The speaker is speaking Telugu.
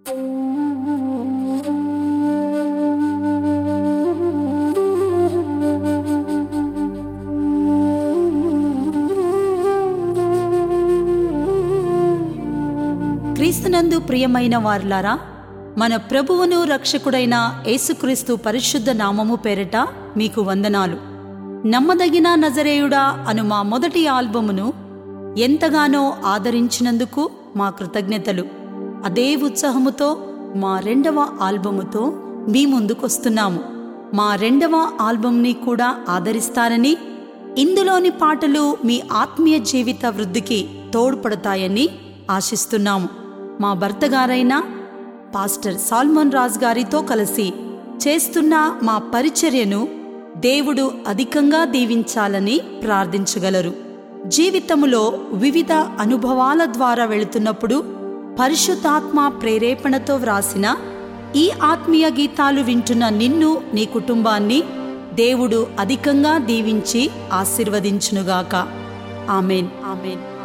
క్రీస్తునందు ప్రియమైన వారులారా మన ప్రభువును రక్షకుడైన యేసుక్రీస్తు పరిశుద్ధ నామము పేరట మీకు వందనాలు నమ్మదగిన నజరేయుడా అను మా మొదటి ఆల్బమును ఎంతగానో ఆదరించినందుకు మా కృతజ్ఞతలు అదే ఉత్సాహముతో మా రెండవ ఆల్బముతో మీ ముందుకొస్తున్నాము మా రెండవ ఆల్బమ్ని కూడా ఆదరిస్తారని ఇందులోని పాటలు మీ ఆత్మీయ జీవిత వృద్ధికి తోడ్పడతాయని ఆశిస్తున్నాము మా భర్తగారైన పాస్టర్ సాల్మన్ రాజ్ గారితో కలిసి చేస్తున్న మా పరిచర్యను దేవుడు అధికంగా దీవించాలని ప్రార్థించగలరు జీవితములో వివిధ అనుభవాల ద్వారా వెళుతున్నప్పుడు పరిశుద్ధాత్మ ప్రేరేపణతో వ్రాసిన ఈ ఆత్మీయ గీతాలు వింటున్న నిన్ను నీ కుటుంబాన్ని దేవుడు అధికంగా దీవించి ఆశీర్వదించునుగాక ఆమెన్ ఆమెన్